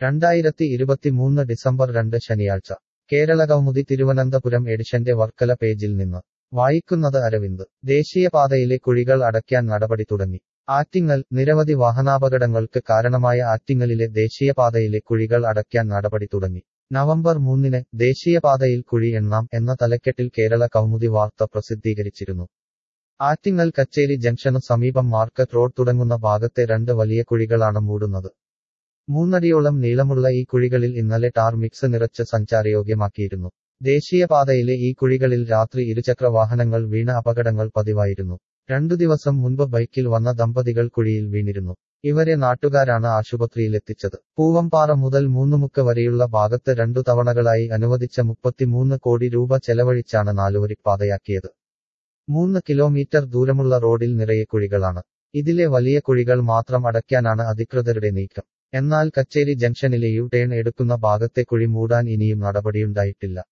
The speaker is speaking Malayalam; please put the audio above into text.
രണ്ടായിരത്തി ഇരുപത്തിമൂന്ന് ഡിസംബർ രണ്ട് ശനിയാഴ്ച കേരളകൗമുദി തിരുവനന്തപുരം എഡിഷന്റെ വർക്കല പേജിൽ നിന്ന് വായിക്കുന്നത് അരവിന്ദ് ദേശീയപാതയിലെ കുഴികൾ അടയ്ക്കാൻ നടപടി തുടങ്ങി ആറ്റിങ്ങൽ നിരവധി വാഹനാപകടങ്ങൾക്ക് കാരണമായ ആറ്റിങ്ങലിലെ ദേശീയപാതയിലെ കുഴികൾ അടയ്ക്കാൻ നടപടി തുടങ്ങി നവംബർ മൂന്നിന് ദേശീയപാതയിൽ കുഴി എണ്ണാം എന്ന തലക്കെട്ടിൽ കേരള കൗമുദി വാർത്ത പ്രസിദ്ധീകരിച്ചിരുന്നു ആറ്റിങ്ങൽ കച്ചേരി ജംഗ്ഷനു സമീപം മാർക്കറ്റ് റോഡ് തുടങ്ങുന്ന ഭാഗത്തെ രണ്ട് വലിയ കുഴികളാണ് മൂടുന്നത് മൂന്നടിയോളം നീളമുള്ള ഈ കുഴികളിൽ ഇന്നലെ ടാർ മിക്സ് നിറച്ച് സഞ്ചാരയോഗ്യമാക്കിയിരുന്നു ദേശീയപാതയിലെ ഈ കുഴികളിൽ രാത്രി ഇരുചക്ര വാഹനങ്ങൾ വീണ അപകടങ്ങൾ പതിവായിരുന്നു രണ്ടു ദിവസം മുൻപ് ബൈക്കിൽ വന്ന ദമ്പതികൾ കുഴിയിൽ വീണിരുന്നു ഇവരെ നാട്ടുകാരാണ് ആശുപത്രിയിലെത്തിച്ചത് പൂവമ്പാറ മുതൽ മൂന്നുമുക്ക് വരെയുള്ള ഭാഗത്ത് രണ്ടു തവണകളായി അനുവദിച്ച മുപ്പത്തിമൂന്ന് കോടി രൂപ ചെലവഴിച്ചാണ് നാലുവരിപ്പാതയാക്കിയത് മൂന്ന് കിലോമീറ്റർ ദൂരമുള്ള റോഡിൽ നിറയെ കുഴികളാണ് ഇതിലെ വലിയ കുഴികൾ മാത്രം അടയ്ക്കാനാണ് അധികൃതരുടെ നീക്കം എന്നാൽ കച്ചേരി ജംഗ്ഷനിലെ യു ടേൺ എടുക്കുന്ന ഭാഗത്തെ കുഴി മൂടാൻ ഇനിയും നടപടിയുണ്ടായിട്ടില്ല